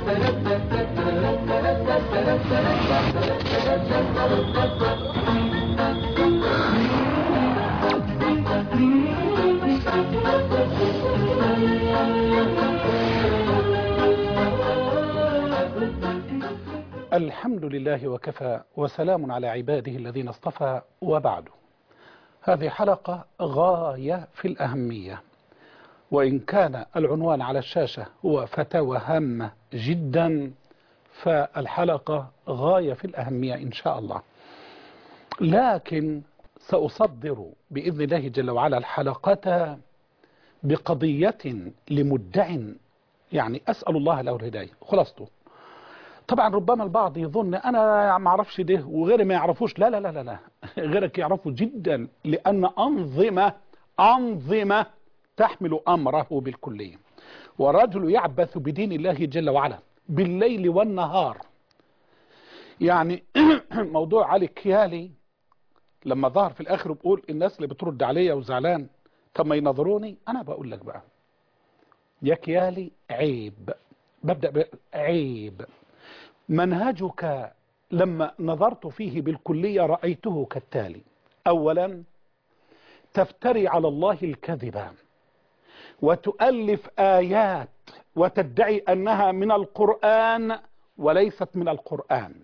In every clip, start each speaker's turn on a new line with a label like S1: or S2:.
S1: الحمد لله وكفى وسلام على عباده الذين اصطفى وبعد هذه حلقة غاية في الأهمية وإن كان العنوان على الشاشة هو فتاوى هامة جدا فالحلقة غاية في الأهمية إن شاء الله لكن سأصدر بإذن الله جل وعلا الحلقة بقضية لمدع يعني أسأل الله له الهداية خلاصته طبعا ربما البعض يظن انا ما اعرفش ده وغيري ما يعرفوش لا لا لا لا, لا. غيرك يعرفه جدا لان انظمه انظمه تحمل امره بالكليه ورجل يعبث بدين الله جل وعلا بالليل والنهار يعني موضوع علي كيالي لما ظهر في الاخر وبقول الناس اللي بترد عليا وزعلان طب ما ينظروني انا بقول لك بقى يا كيالي عيب ببدا عيب منهجك لما نظرت فيه بالكلية رأيته كالتالي أولا تفتري على الله الكذبة وتؤلف آيات وتدعي أنها من القرآن وليست من القرآن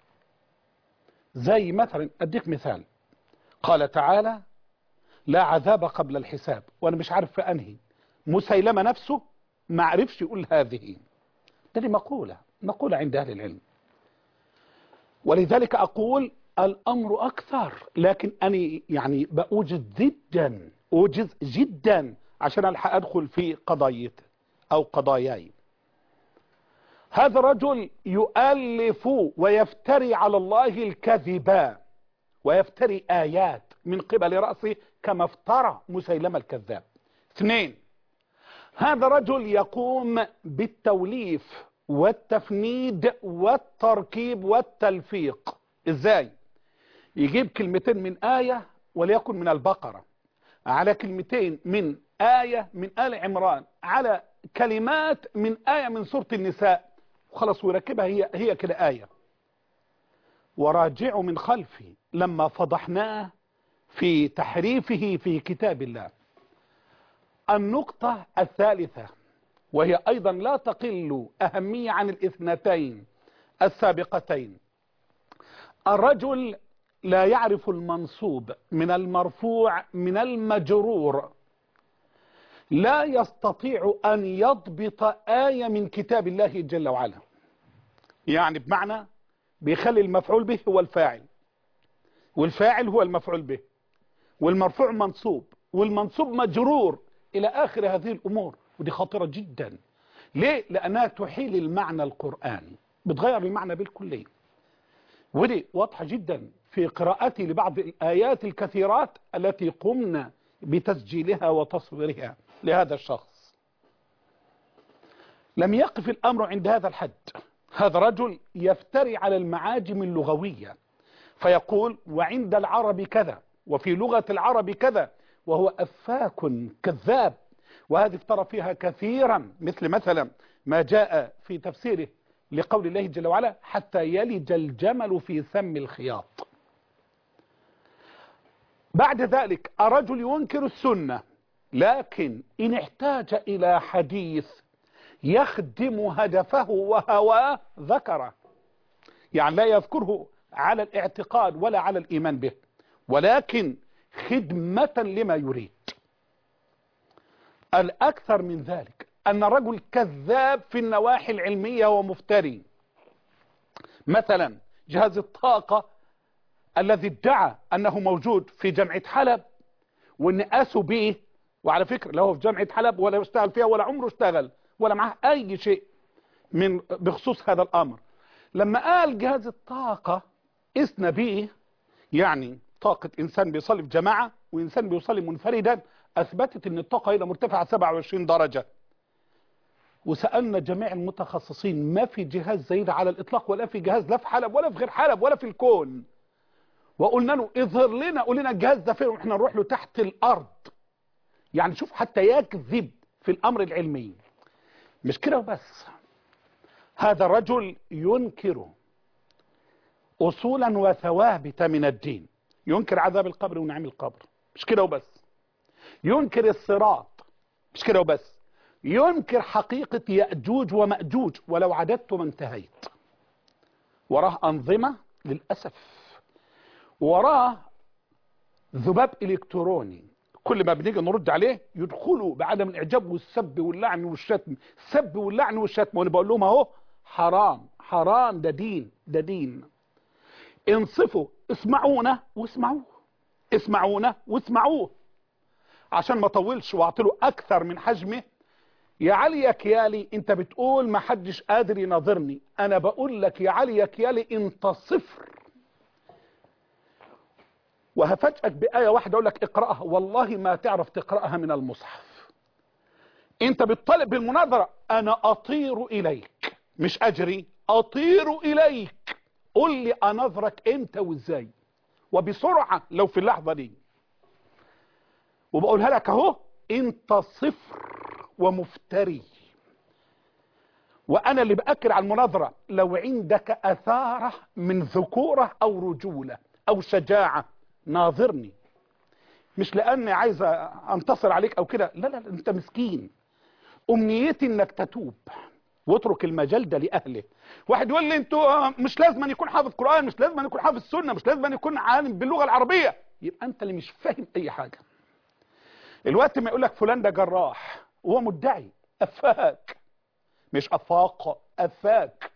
S1: زي مثلا أديك مثال قال تعالى لا عذاب قبل الحساب وأنا مش عارف في أنهي مسيلمة نفسه ما عرفش يقول هذه ده دي مقولة مقولة عند أهل العلم ولذلك أقول الأمر أكثر لكن أنا يعني بأوجز جدا أوجز جدا عشان ألحق أدخل في قضايته أو قضاياي هذا رجل يؤلف ويفتري على الله الكذبا ويفتري آيات من قبل رأسه كما افترى مسيلمة الكذاب اثنين هذا رجل يقوم بالتوليف والتفنيد والتركيب والتلفيق ازاي يجيب كلمتين من آية وليكن من البقرة على كلمتين من آية من آل عمران على كلمات من آية من سورة النساء وخلاص ويركبها هي, هي كده آية وراجع من خلفه لما فضحناه في تحريفه في كتاب الله النقطة الثالثة وهي أيضا لا تقل أهمية عن الاثنتين السابقتين الرجل لا يعرف المنصوب من المرفوع من المجرور لا يستطيع أن يضبط آية من كتاب الله جل وعلا يعني بمعنى بيخلي المفعول به هو الفاعل والفاعل هو المفعول به والمرفوع منصوب والمنصوب مجرور إلى آخر هذه الأمور ودي خطيرة جدا ليه؟ لأنها تحيل المعنى القرآني بتغير المعنى بالكلية ودي واضحة جدا في قراءتي لبعض الآيات الكثيرات التي قمنا بتسجيلها وتصويرها لهذا الشخص لم يقف الأمر عند هذا الحد هذا رجل يفتري على المعاجم اللغوية فيقول وعند العرب كذا وفي لغة العرب كذا وهو أفاك كذاب وهذه افترى فيها كثيرا مثل مثلا ما جاء في تفسيره لقول الله جل وعلا حتى يلج الجمل في سم الخياط بعد ذلك الرجل ينكر السنة لكن إن احتاج إلى حديث يخدم هدفه وهواه ذكره يعني لا يذكره على الاعتقاد ولا على الإيمان به ولكن خدمة لما يريد الأكثر من ذلك أن رجل كذاب في النواحي العلمية ومفتري مثلا جهاز الطاقة الذي ادعى أنه موجود في جامعة حلب وأن قاسوا به وعلى فكرة لا هو في جامعة حلب ولا اشتغل فيها ولا عمره اشتغل ولا معه أي شيء من بخصوص هذا الأمر لما قال جهاز الطاقة اسنا به يعني طاقة إنسان بيصلي في جماعة وإنسان بيصلي منفردا أثبتت أن الطاقة هنا مرتفعة 27 درجة وسألنا جميع المتخصصين ما في جهاز زي ده على الإطلاق ولا في جهاز لا في حلب ولا في غير حلب ولا في الكون وقلنا له اظهر لنا قول لنا الجهاز ده فين واحنا نروح له تحت الأرض يعني شوف حتى يكذب في الأمر العلمي مش كده وبس هذا الرجل ينكر أصولا وثوابت من الدين ينكر عذاب القبر ونعيم القبر مش كده وبس ينكر الصراط مش كده وبس ينكر حقيقة يأجوج ومأجوج ولو عددت ما انتهيت وراه أنظمة للأسف وراه ذباب إلكتروني كل ما بنيجي نرد عليه يدخلوا بعدم الإعجاب والسب واللعن والشتم السب واللعن والشتم وأنا بقول لهم أهو حرام حرام ده دين ده دين انصفوا اسمعونا واسمعوه اسمعونا واسمعوه عشان ما طولش واعطله اكثر من حجمه يا علي يا كيالي انت بتقول ما حدش قادر يناظرني انا بقول لك يا علي يا كيالي انت صفر وهفاجئك بآية واحدة اقول لك اقرأها والله ما تعرف تقرأها من المصحف انت بتطالب بالمناظرة انا اطير اليك مش اجري اطير اليك قل لي انظرك امتى وازاي وبسرعة لو في اللحظة دي وبقولها لك اهو انت صفر ومفتري وانا اللي باكد على المناظرة لو عندك اثارة من ذكورة او رجولة او شجاعة ناظرني مش لاني عايز انتصر عليك او كده لا لا انت مسكين امنيتي انك تتوب واترك المجال ده لاهله واحد يقول لي انتوا مش لازم أن يكون حافظ قرآن مش لازم أن يكون حافظ سنة مش لازم أن يكون عالم باللغة العربية يبقى انت اللي مش فاهم اي حاجة الوقت ما يقول لك فلان ده جراح وهو مدعي افاك مش افاق افاك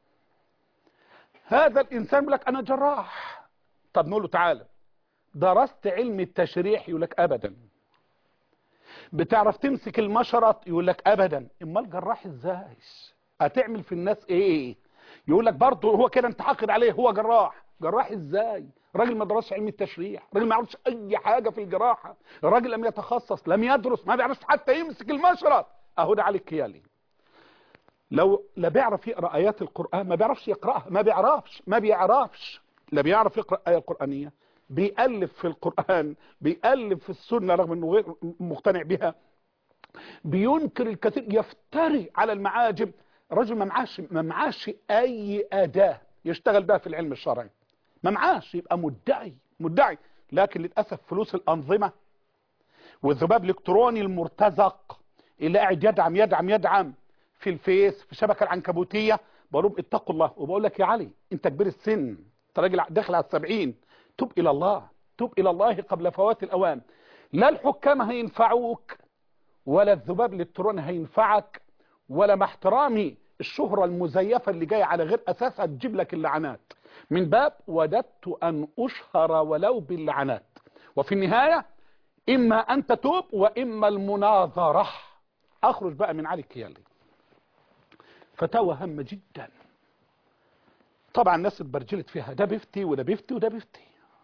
S1: هذا الانسان يقول لك انا جراح طب نقول له تعالى درست علم التشريح يقول لك ابدا بتعرف تمسك المشرط يقول لك ابدا امال جراح ازاي هتعمل في الناس ايه يقول لك برضه هو كده انت حاقد عليه هو جراح جراح ازاي راجل ما درسش علم التشريح راجل ما يعرفش اي حاجه في الجراحه راجل لم يتخصص لم يدرس ما بيعرفش حتى يمسك المشرط اهو ده علي الكيالي لو لا بيعرف يقرا ايات القران ما بيعرفش يقراها ما بيعرفش ما بيعرفش لا بيعرف يقرا ايه قرانيه بيألف في القرآن بيألف في السنة رغم انه غير مقتنع بها بينكر الكثير يفتري على المعاجم رجل ما معاش ما معاش اي اداة يشتغل بها في العلم الشرعي ما معاش يبقى مدعي مدعي لكن للأسف فلوس الأنظمة والذباب الإلكتروني المرتزق اللي قاعد يدعم يدعم يدعم في الفيس في الشبكة العنكبوتية بقول لهم اتقوا الله وبقول لك يا علي انت كبير السن انت راجل داخل على السبعين تب إلى الله تب إلى الله قبل فوات الأوان لا الحكام هينفعوك ولا الذباب الالكتروني هينفعك ولا مع احترامي الشهرة المزيفة اللي جاية على غير أساسها تجيب لك اللعنات من باب وددت أن أشهر ولو باللعنات وفي النهاية إما أن تتوب وإما المناظرة أخرج بقى من علي الكيالي فتاوى هامة جدا طبعا الناس اتبرجلت فيها ده بيفتي وده بيفتي وده بيفتي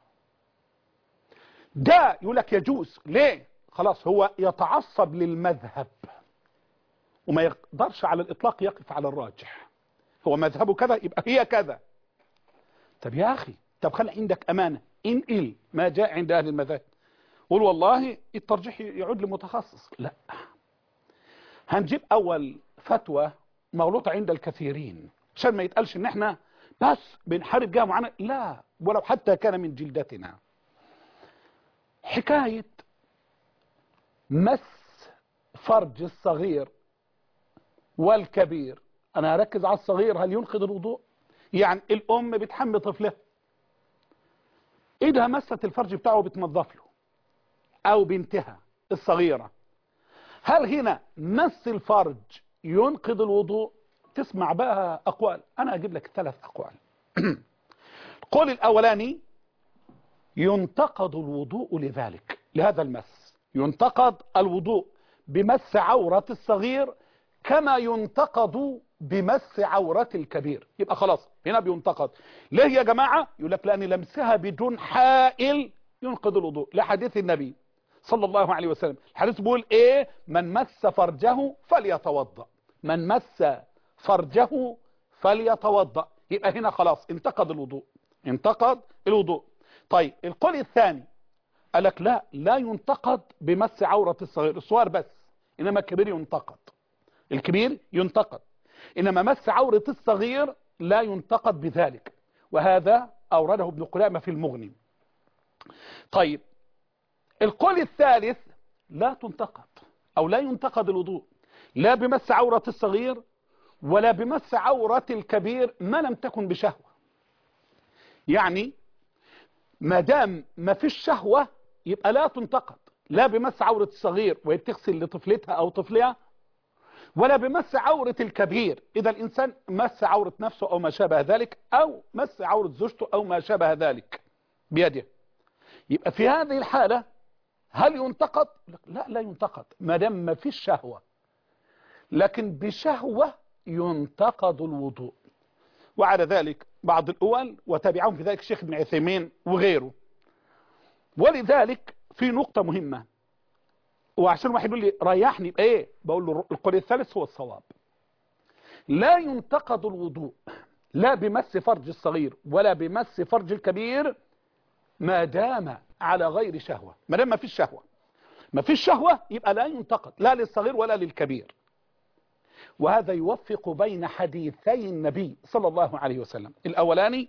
S1: ده يقول لك يجوز ليه خلاص هو يتعصب للمذهب وما يقدرش على الإطلاق يقف على الراجح هو مذهبه كذا يبقى هي كذا طب يا أخي طب خلي عندك أمانة انقل ما جاء عند أهل المذاهب قول والله الترجيح يعود لمتخصص لا هنجيب أول فتوى مغلوطة عند الكثيرين عشان ما يتقالش ان احنا بس بنحارب جهة معينة لا ولو حتى كان من جلدتنا حكاية مس فرج الصغير والكبير انا هركز على الصغير هل ينقض الوضوء يعني الام بتحمي طفلها ايدها مست الفرج بتاعه بتنظف له او بنتها الصغيرة هل هنا مس الفرج ينقض الوضوء تسمع بقى اقوال انا اجيب لك ثلاث اقوال القول الاولاني ينتقد الوضوء لذلك لهذا المس ينتقد الوضوء بمس عورة الصغير كما ينتقد بمس عورة الكبير يبقى خلاص هنا بينتقد ليه يا جماعة يقول لك لأن لمسها بدون حائل ينقض الوضوء لحديث النبي صلى الله عليه وسلم الحديث بيقول ايه من مس فرجه فليتوضأ من مس فرجه فليتوضأ يبقى هنا خلاص انتقد الوضوء انتقد الوضوء طيب القول الثاني قال لك لا لا ينتقد بمس عورة الصغير الصغير بس إنما الكبير ينتقد الكبير ينتقد إنما مس عورة الصغير لا ينتقد بذلك وهذا أورده ابن قدامة في المغني طيب القول الثالث لا تنتقد أو لا ينتقد الوضوء لا بمس عورة الصغير ولا بمس عورة الكبير ما لم تكن بشهوة يعني ما دام ما فيش شهوة يبقى لا تنتقد لا بمس عورة الصغير وهي بتغسل لطفلتها أو طفلها ولا بمس عورة الكبير إذا الإنسان مس عورة نفسه أو ما شابه ذلك أو مس عورة زوجته أو ما شابه ذلك بيده يبقى في هذه الحالة هل ينتقد؟ لا لا ينتقد ما دام ما فيش شهوة لكن بشهوة ينتقد الوضوء وعلى ذلك بعض الأول وتابعهم في ذلك الشيخ ابن عثيمين وغيره ولذلك في نقطة مهمة وعشان واحد يقول لي ريحني بايه بقول له القول الثالث هو الصواب لا ينتقد الوضوء لا بمس فرج الصغير ولا بمس فرج الكبير ما دام على غير شهوة ما دام ما فيش شهوة ما فيش شهوة يبقى لا ينتقد لا للصغير ولا للكبير وهذا يوفق بين حديثي النبي صلى الله عليه وسلم الأولاني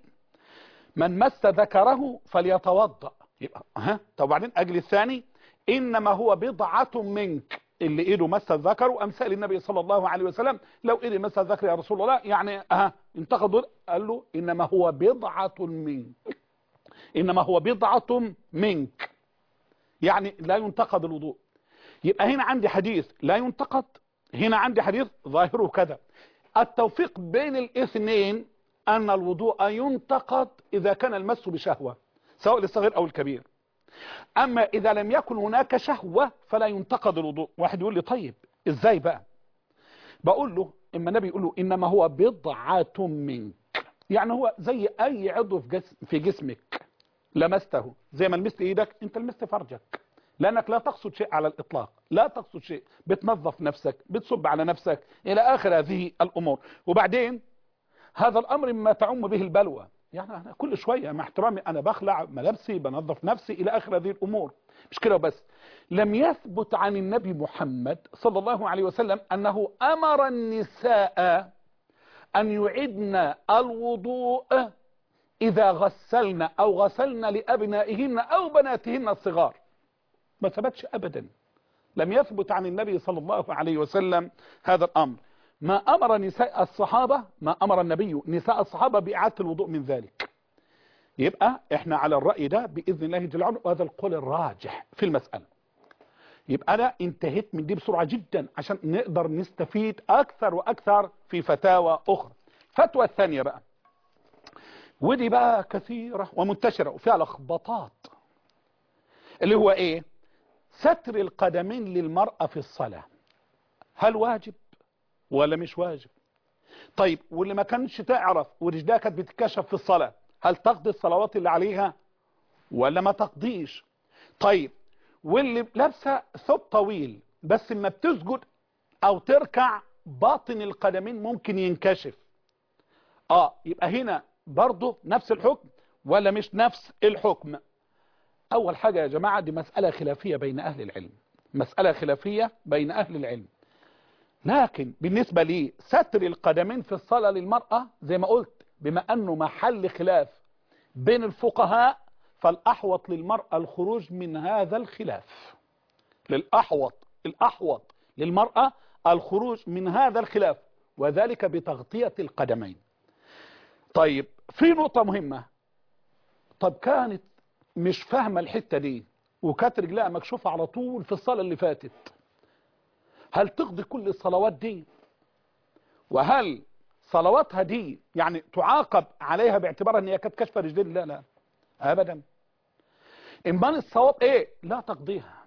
S1: من مس ذكره فليتوضأ يبقى ها طب وبعدين أجل الثاني إنما هو بضعة منك اللي إيده مس الذكر وأمثال النبي صلى الله عليه وسلم لو إيدي مس الذكر يا رسول الله يعني ها انتقدوا قال له إنما هو بضعة منك إنما هو بضعة منك يعني لا ينتقد الوضوء يبقى هنا عندي حديث لا ينتقد هنا عندي حديث ظاهره كذا التوفيق بين الاثنين أن الوضوء ينتقد إذا كان المس بشهوة سواء للصغير أو الكبير أما إذا لم يكن هناك شهوة فلا ينتقد الوضوء واحد يقول لي طيب إزاي بقى بقول له إما النبي يقول له إنما هو بضعة منك يعني هو زي أي عضو في, جسم في جسمك لمسته زي ما لمست إيدك أنت لمست فرجك لأنك لا تقصد شيء على الإطلاق لا تقصد شيء بتنظف نفسك بتصب على نفسك إلى آخر هذه الأمور وبعدين هذا الأمر مما تعم به البلوى يعني أنا كل شوية مع احترامي أنا بخلع ملابسي بنظف نفسي إلى آخر هذه الأمور مش كده بس لم يثبت عن النبي محمد صلى الله عليه وسلم أنه أمر النساء أن يعدن الوضوء إذا غسلن أو غسلن لأبنائهن أو بناتهن الصغار ما ثبتش أبدا لم يثبت عن النبي صلى الله عليه وسلم هذا الأمر ما أمر نساء الصحابة ما أمر النبي نساء الصحابة بإعادة الوضوء من ذلك يبقى احنا على الرأي ده بإذن الله جل وعلا وهذا القول الراجح في المسألة يبقى أنا انتهيت من دي بسرعة جدا عشان نقدر نستفيد أكثر وأكثر في فتاوى أخرى فتوى الثانية بقى ودي بقى كثيرة ومنتشرة وفيها لخبطات اللي هو ايه ستر القدمين للمرأة في الصلاة هل واجب ولا مش واجب طيب واللي ما كانش تعرف ورجلها كانت بتتكشف في الصلاة هل تقضي الصلوات اللي عليها ولا ما تقضيش طيب واللي لابسه ثوب طويل بس ما بتسجد او تركع باطن القدمين ممكن ينكشف اه يبقى هنا برضه نفس الحكم ولا مش نفس الحكم اول حاجة يا جماعة دي مسألة خلافية بين اهل العلم مسألة خلافية بين اهل العلم لكن بالنسبة لي ستر القدمين في الصلاة للمرأة زي ما قلت بما انه محل خلاف بين الفقهاء فالاحوط للمرأة الخروج من هذا الخلاف للاحوط الاحوط للمرأة الخروج من هذا الخلاف وذلك بتغطية القدمين طيب في نقطة مهمة طب كانت مش فاهمة الحتة دي وكانت رجلها مكشوفة على طول في الصلاة اللي فاتت هل تقضي كل الصلوات دي وهل صلواتها دي يعني تعاقب عليها باعتبارها ان هي كانت كشف رجلين لا لا ابدا امال الصواب ايه لا تقضيها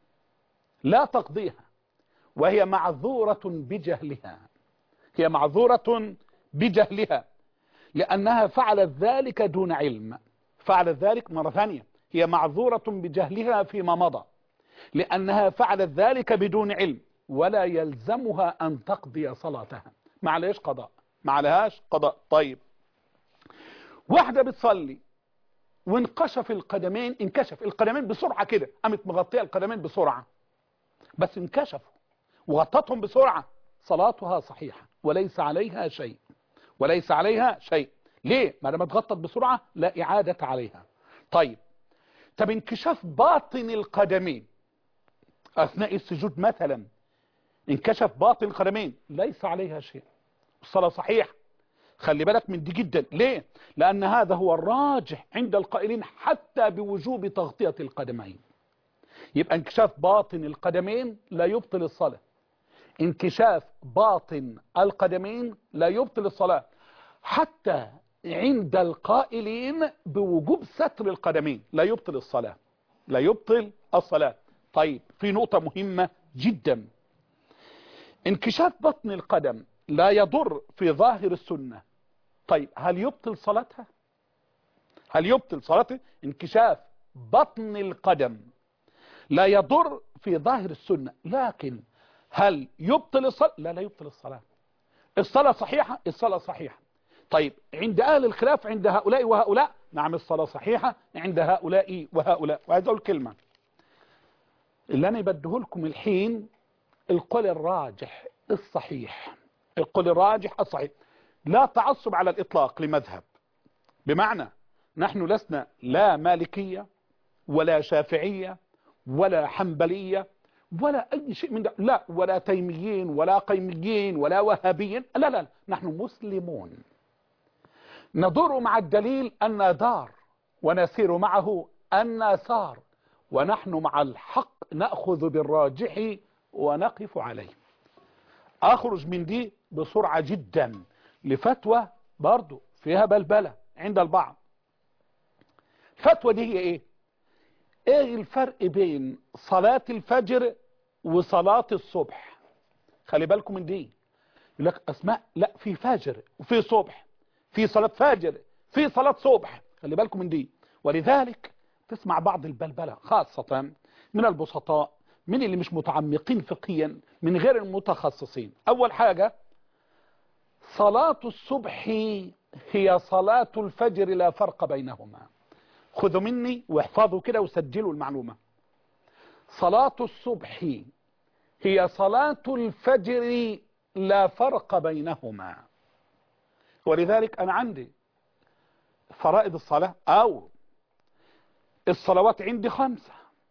S1: لا تقضيها وهي معذورة بجهلها هي معذورة بجهلها لأنها فعلت ذلك دون علم فعلت ذلك مرة ثانية هي معذورة بجهلها فيما مضى لأنها فعلت ذلك بدون علم ولا يلزمها أن تقضي صلاتها ما عليهاش قضاء ما عليهاش قضاء طيب واحدة بتصلي وانكشف القدمين انكشف القدمين بسرعة كده قامت مغطية القدمين بسرعة بس انكشفوا وغطتهم بسرعة صلاتها صحيحة وليس عليها شيء وليس عليها شيء ليه ما دام اتغطت بسرعة لا إعادة عليها طيب طب انكشاف باطن القدمين أثناء السجود مثلا انكشف باطن القدمين ليس عليها شيء الصلاة صحيحة خلي بالك من دي جدا ليه لأن هذا هو الراجح عند القائلين حتى بوجوب تغطية القدمين يبقى انكشاف باطن القدمين لا يبطل الصلاة انكشاف باطن القدمين لا يبطل الصلاة حتى عند القائلين بوجوب ستر القدمين لا يبطل الصلاة لا يبطل الصلاة طيب في نقطة مهمة جدا انكشاف بطن القدم لا يضر في ظاهر السنة طيب هل يبطل صلاتها هل يبطل صلاتها انكشاف بطن القدم لا يضر في ظاهر السنة لكن هل يبطل الصلاة لا لا يبطل الصلاة الصلاة صحيحة الصلاة صحيحة طيب عند أهل الخلاف عند هؤلاء وهؤلاء نعم الصلاة صحيحة عند هؤلاء وهؤلاء وهذا الكلمة اللي أنا بده لكم الحين القول الراجح الصحيح القول الراجح الصحيح لا تعصب على الإطلاق لمذهب بمعنى نحن لسنا لا مالكية ولا شافعية ولا حنبلية ولا أي شيء من ده لا ولا تيميين ولا قيميين ولا وهابيين لا لا نحن مسلمون ندور مع الدليل أن دار ونسير معه أن سار ونحن مع الحق نأخذ بالراجح ونقف عليه أخرج من دي بسرعة جدا لفتوى برضو فيها بلبلة عند البعض الفتوى دي هي ايه ايه الفرق بين صلاة الفجر وصلاة الصبح خلي بالكم من دي يقول لك اسماء لا في فجر وفي صبح في صلاة فجر في صلاة صبح خلي بالكم من دي ولذلك تسمع بعض البلبلة خاصة من البسطاء من اللي مش متعمقين فقهيا من غير المتخصصين اول حاجة صلاة الصبح هي صلاة الفجر لا فرق بينهما خذوا مني واحفظوا كده وسجلوا المعلومة صلاة الصبح هي صلاة الفجر لا فرق بينهما ولذلك أنا عندي فرائض الصلاة أو الصلوات عندي خمسة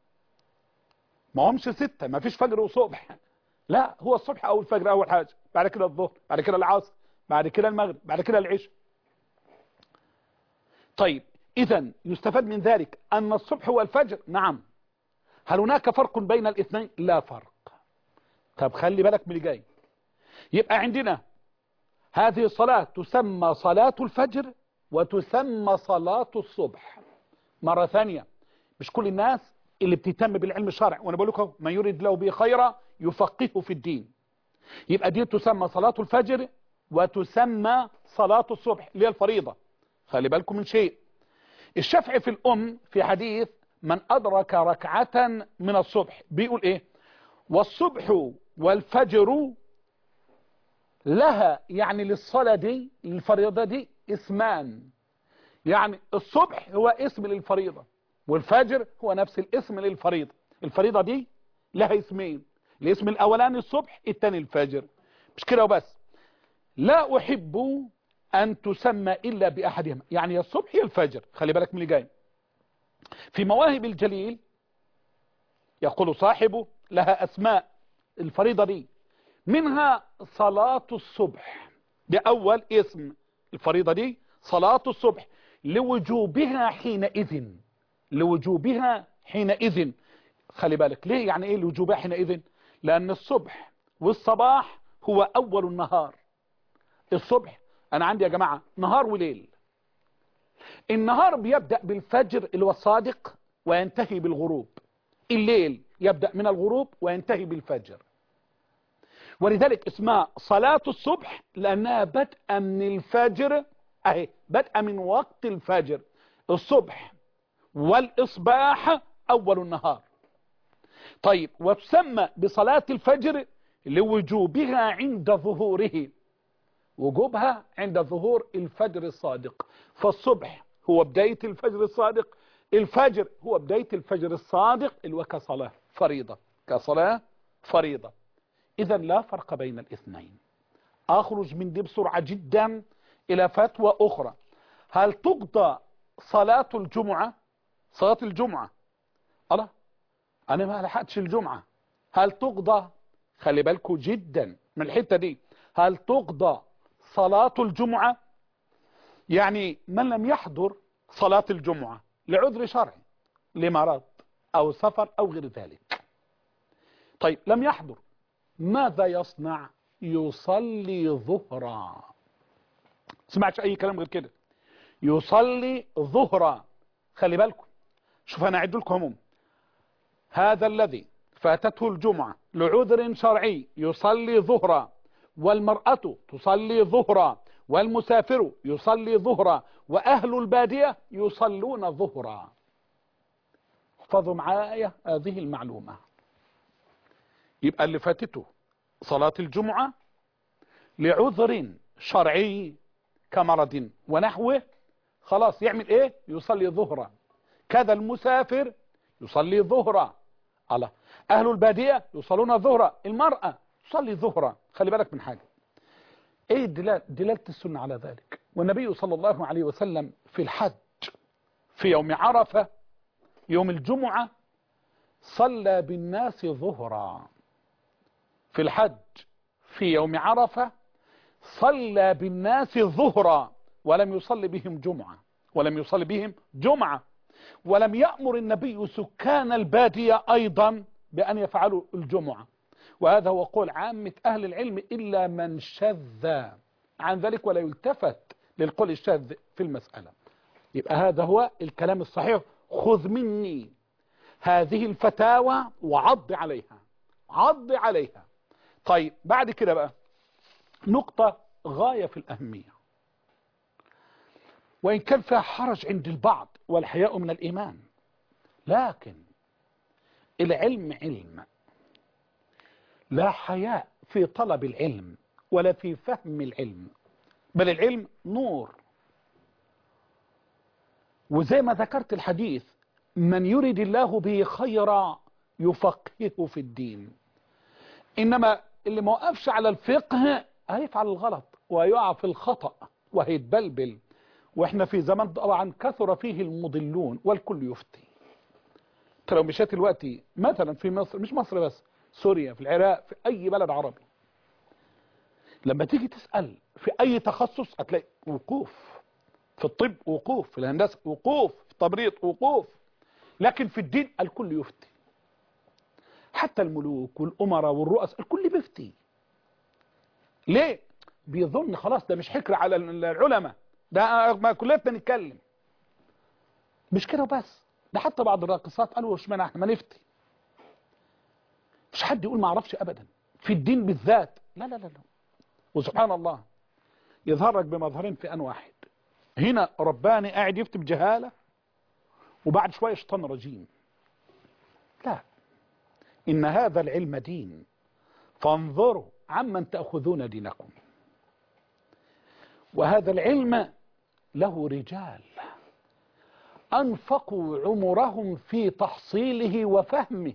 S1: ما همش ستة ما فيش فجر وصبح لا هو الصبح أو الفجر أول حاجة بعد كده الظهر بعد كده العصر بعد كده المغرب بعد كده العشاء طيب إذا يستفاد من ذلك أن الصبح والفجر نعم هل هناك فرق بين الاثنين لا فرق طب خلي بالك من اللي جاي يبقى عندنا هذه الصلاة تسمى صلاة الفجر وتسمى صلاة الصبح مرة ثانية مش كل الناس اللي بتهتم بالعلم الشرعي وانا بقول لكم من يريد له به خيرا يفقهه في الدين يبقى دي تسمى صلاة الفجر وتسمى صلاة الصبح اللي هي الفريضة خلي بالكم من شيء الشافعي في الأم في حديث من أدرك ركعة من الصبح بيقول إيه والصبح والفجر لها يعني للصلاة دي الفريضة دي اسمان يعني الصبح هو اسم للفريضة والفجر هو نفس الاسم للفريضة الفريضة دي لها اسمين الاسم الأولاني الصبح الثاني الفجر مش كده وبس لا أحب أن تسمى إلا بأحدهما يعني الصبح هي الفجر خلي بالك من اللي جاي في مواهب الجليل يقول صاحبه لها أسماء الفريضة دي منها صلاة الصبح ده أول اسم الفريضة دي صلاة الصبح لوجوبها حينئذ لوجوبها حينئذ خلي بالك ليه يعني ايه لوجوبها حينئذ لأن الصبح والصباح هو أول النهار الصبح أنا عندي يا جماعة نهار وليل النهار بيبدأ بالفجر اللي هو الصادق وينتهي بالغروب الليل يبدأ من الغروب وينتهي بالفجر ولذلك اسمها صلاة الصبح لأنها بدء من الفجر أهي بدء من وقت الفجر الصبح والإصباح أول النهار طيب وتسمى بصلاة الفجر لوجوبها عند ظهوره وجوبها عند ظهور الفجر الصادق فالصبح هو بداية الفجر الصادق الفجر هو بداية الفجر الصادق اللي هو كصلاة فريضة كصلاة فريضة إذا لا فرق بين الاثنين أخرج من دي بسرعة جدا إلى فتوى أخرى هل تقضى صلاة الجمعة صلاة الجمعة الله أنا ما لحقتش الجمعة هل تقضى خلي بالكم جدا من الحتة دي هل تقضى صلاة الجمعة يعني من لم يحضر صلاة الجمعة لعذر شرعي لمرض أو سفر أو غير ذلك طيب لم يحضر ماذا يصنع يصلي ظهرا سمعتش أي كلام غير كده يصلي ظهرا خلي بالكم شوف أنا أعد لكم هم هذا الذي فاتته الجمعة لعذر شرعي يصلي ظهرا والمرأة تصلي ظهرا والمسافر يصلي ظهرا وأهل البادية يصلون ظهرا احفظوا معايا هذه المعلومة يبقى اللي فاتته صلاة الجمعة لعذر شرعي كمرض ونحوه خلاص يعمل ايه يصلي ظهرا كذا المسافر يصلي ظهرا الله اهل البادية يصلون ظهرا المرأة تصلي ظهرا خلي بالك من حاجة ايه دلالة, دلالة السنة على ذلك والنبي صلى الله عليه وسلم في الحج في يوم عرفة يوم الجمعة صلى بالناس ظهرا في الحج في يوم عرفة صلى بالناس ظهرا ولم يصلي بهم جمعة ولم يصلي بهم جمعة ولم يأمر النبي سكان البادية أيضا بأن يفعلوا الجمعة وهذا هو قول عامة أهل العلم إلا من شذ عن ذلك ولا يلتفت للقول الشاذ في المسألة يبقى هذا هو الكلام الصحيح خذ مني هذه الفتاوى وعض عليها عض عليها طيب بعد كده بقى نقطة غاية في الأهمية وإن كان فيها حرج عند البعض والحياء من الإيمان لكن العلم علم لا حياء في طلب العلم ولا في فهم العلم بل العلم نور وزي ما ذكرت الحديث من يريد الله به خيرا يفقهه في الدين إنما اللي ما وقفش على الفقه هيفعل الغلط ويقع في الخطأ وهيتبلبل واحنا في زمان طبعا كثر فيه المضلون والكل يفتي انت لو مشيت دلوقتي مثلا في مصر مش مصر بس سوريا في العراق في اي بلد عربي لما تيجي تسأل في اي تخصص هتلاقي وقوف في الطب وقوف في الهندسة وقوف في التمريض وقوف لكن في الدين الكل يفتي حتى الملوك والأمراء والرؤساء الكل بيفتي ليه بيظن خلاص ده مش حكر على العلماء ده ما كلنا نتكلم مش كده بس ده حتى بعض الراقصات قالوا اشمعنى احنا ما نفتي مش حد يقول ما اعرفش ابدا في الدين بالذات لا لا لا لا وسبحان الله يظهرك بمظهرين في ان واحد هنا رباني قاعد يفتي بجهاله وبعد شويه شيطان رجيم لا ان هذا العلم دين فانظروا عمن تاخذون دينكم وهذا العلم له رجال أنفقوا عمرهم في تحصيله وفهمه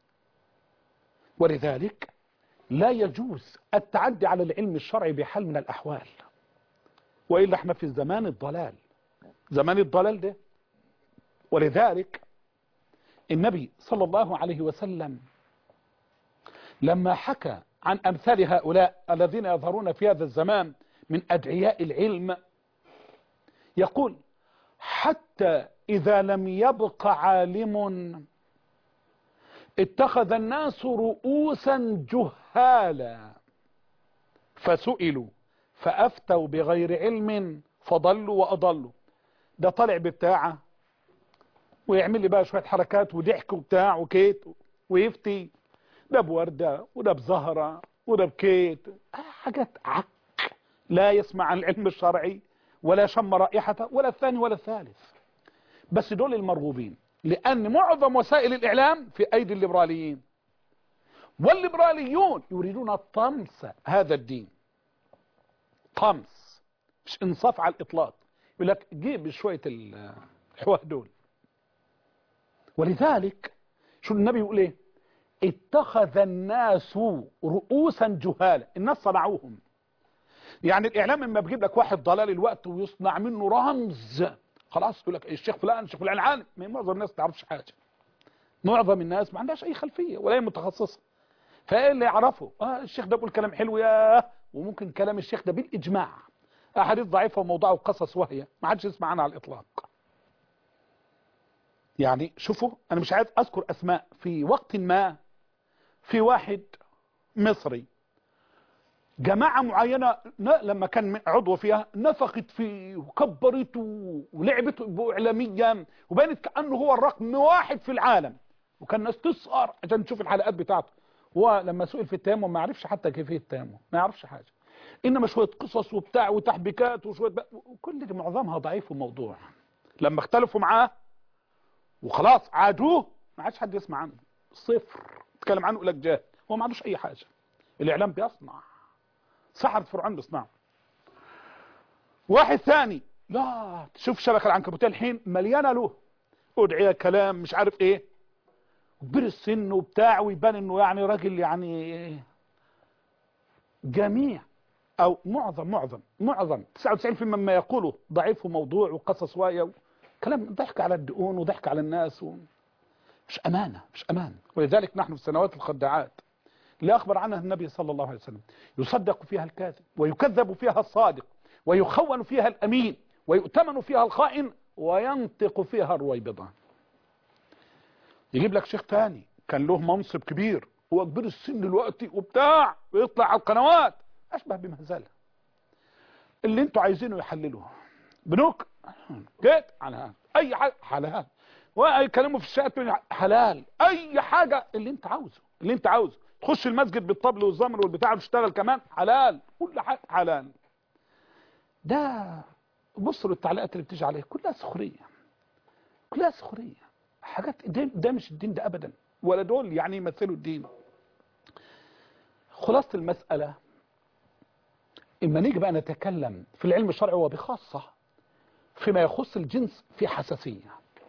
S1: ولذلك لا يجوز التعدي على العلم الشرعي بحال من الأحوال وإلا احنا في زمان الضلال زمان الضلال ده ولذلك النبي صلى الله عليه وسلم لما حكى عن أمثال هؤلاء الذين يظهرون في هذا الزمان من أدعياء العلم يقول حتى إذا لم يبق عالم اتخذ الناس رؤوسا جهالا فسئلوا فأفتوا بغير علم فضلوا وأضلوا ده طالع ببتاعه ويعمل لي بقى شوية حركات وضحك وبتاع وكيت ويفتي ده بوردة وده بزهرة وده بكيت حاجات عك لا يسمع عن العلم الشرعي ولا شم رائحته ولا الثاني ولا الثالث بس دول المرغوبين لأن معظم وسائل الإعلام في أيدي الليبراليين والليبراليون يريدون طمس هذا الدين طمس مش انصاف على الإطلاق يقول لك جيب شوية الحواه دول ولذلك شو النبي يقول ايه اتخذ الناس رؤوسا جهالا الناس صنعوهم يعني الاعلام لما بيجيب لك واحد ضلال الوقت ويصنع منه رمز خلاص يقول لك الشيخ فلان الشيخ فلان عالم ما معظم الناس ما تعرفش حاجه معظم الناس ما عندهاش اي خلفيه ولا هي متخصصه فايه اللي يعرفه اه الشيخ ده بيقول كلام حلو يا وممكن كلام الشيخ ده بالاجماع احاديث ضعيفه وموضوعه قصص وهي ما حدش يسمع عنها على الاطلاق يعني شوفوا انا مش عايز اذكر اسماء في وقت ما في واحد مصري جماعة معينة لما كان عضو فيها نفخت فيه وكبرته ولعبته إعلاميا وبانت كأنه هو الرقم واحد في العالم وكان الناس تسهر عشان تشوف الحلقات بتاعته هو لما سئل في التيمم ما عرفش حتى كيفية التيمم ما يعرفش حاجة إنما شوية قصص وبتاع وتحبيكات وشوية بقى وكل دي معظمها ضعيف وموضوع لما اختلفوا معاه وخلاص عادوه ما عادش حد يسمع عنه صفر تكلم عنه يقول لك جاهل هو ما عندوش أي حاجة الإعلام بيصنع سحرة فرعون بيصنعه واحد ثاني لا تشوف شبكة العنكبوتية الحين مليانة له ادعية كلام مش عارف ايه كبير السن وبتاع ويبان انه يعني راجل يعني جميع او معظم معظم معظم 99% مما يقوله ضعيف وموضوع وقصص وايه كلام ضحك على الدقون وضحك على الناس و... مش امانه مش امان ولذلك نحن في السنوات الخداعات اللي أخبر عنها النبي صلى الله عليه وسلم يصدق فيها الكاذب ويكذب فيها الصادق ويخون فيها الأمين ويؤتمن فيها الخائن وينطق فيها الرويبضة يجيب لك شيخ تاني كان له منصب كبير هو كبير السن دلوقتي وبتاع ويطلع على القنوات أشبه بمهزلة اللي انتوا عايزينه يحللوه بنوك جيت على هذا أي حاجة حلال ويكلموا في الشات حلال أي حاجة اللي انت عاوزه اللي انت عاوزه تخش المسجد بالطبل والزمر والبتاع وتشتغل كمان حلال كل حاجه حلال ده بصوا للتعليقات اللي بتيجي عليه كلها سخريه كلها سخريه حاجات ده, ده مش الدين ده ابدا ولا دول يعني يمثلوا الدين خلاصه المساله اما نيجي بقى نتكلم في العلم الشرعي وبخاصه فيما يخص الجنس في حساسيه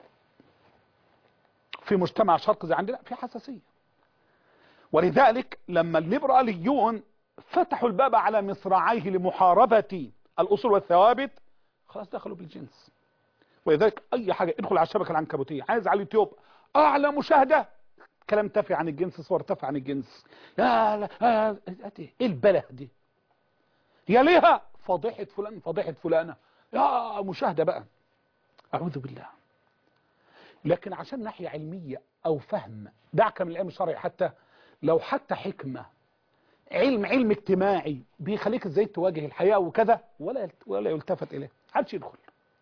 S1: في مجتمع شرقي زي عندنا في حساسيه ولذلك لما الليبراليون فتحوا الباب على مصراعيه لمحاربة الأصول والثوابت خلاص دخلوا بالجنس ولذلك أي حاجة ادخل على الشبكة العنكبوتية عايز على اليوتيوب أعلى مشاهدة كلام تافه عن الجنس صور تافه عن الجنس يا لا آه ايه البله دي يا ليها فضيحة فلان فضيحة فلانة يا مشاهدة بقى أعوذ بالله لكن عشان ناحية علمية أو فهم دعك من العلم الشرعي حتى لو حتى حكمة علم علم اجتماعي بيخليك ازاي تواجه الحياة وكذا ولا ولا يلتفت اليه محدش يدخل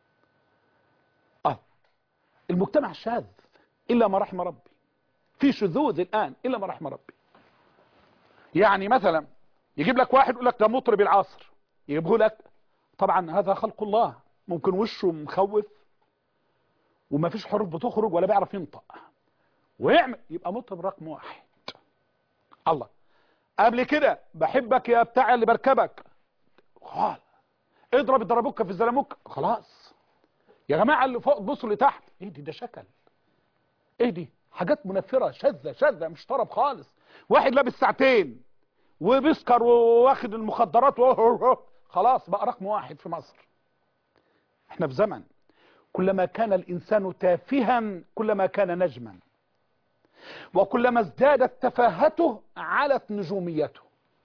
S1: اه المجتمع شاذ الا ما رحم ربي في شذوذ الان الا ما رحم ربي يعني مثلا يجيب لك واحد يقول لك ده مطرب العصر يجيبه لك طبعا هذا خلق الله ممكن وشه مخوف وما فيش حروف بتخرج ولا بيعرف ينطق ويعمل يبقى مطرب رقم واحد الله قبل كده بحبك يا بتاع اللي بركبك قال اضرب الدربوكه في الزلموك خلاص يا جماعه اللي فوق بصوا اللي تحت ايه دي ده شكل ايه دي حاجات منفره شاذه شاذه مش طرب خالص واحد لابس ساعتين وبيسكر وواخد المخدرات خلاص بقى رقم واحد في مصر احنا في زمن كلما كان الانسان تافها كلما كان نجما وكلما ازدادت تفاهته علت نجوميته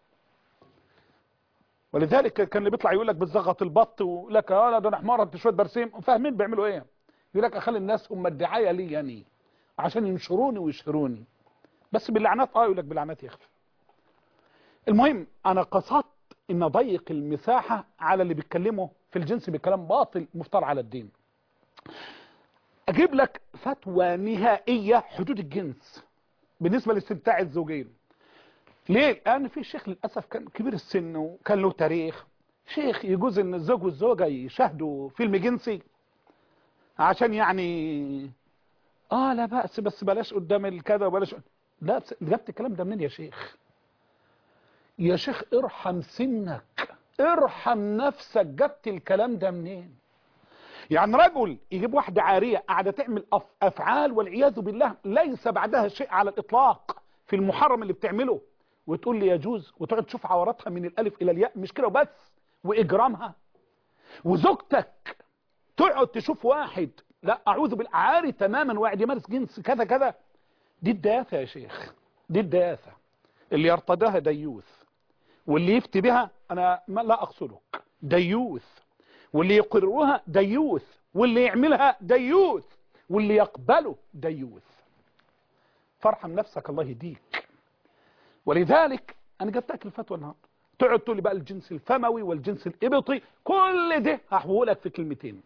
S1: ولذلك كان اللي بيطلع يقول لك بتزغط البط ويقول لك اه ده انا حمار انت شويه برسيم فاهمين بيعملوا ايه يقول لك اخلي الناس هم الدعايه لي يعني عشان ينشروني ويشهروني بس باللعنات اه يقول لك باللعنات يخفى المهم انا قصدت ان ضيق المساحه على اللي بيتكلموا في الجنس بكلام باطل مفترى على الدين اجيب لك فتوى نهائيه حدود الجنس بالنسبه لاستمتاع الزوجين ليه لان في شيخ للاسف كان كبير السن وكان له تاريخ شيخ يجوز ان الزوج والزوجه يشاهدوا فيلم جنسي عشان يعني اه لا بأس بس بلاش قدام الكذا وبلاش لا جبت الكلام ده منين يا شيخ يا شيخ ارحم سنك ارحم نفسك جبت الكلام ده منين يعني رجل يجيب واحدة عارية قاعدة تعمل أف أفعال والعياذ بالله ليس بعدها شيء على الإطلاق في المحرم اللي بتعمله وتقول لي يجوز وتقعد تشوف عوراتها من الالف الى الياء مش كده وبس واجرامها وزوجتك تقعد تشوف واحد لا اعوذ بالاعاري تماما وقاعد يمارس جنس كذا كذا دي الدياثه يا شيخ دي الدياثه اللي يرتضاها ديوث واللي يفتي بها انا ما لا اقصدك ديوث واللي يقرها ديوث واللي يعملها ديوث واللي يقبله ديوث فارحم نفسك الله يهديك ولذلك انا جبت لك الفتوى النهارده تقعد تقول لي بقى الجنس الفموي والجنس الابطي كل ده هحولك في كلمتين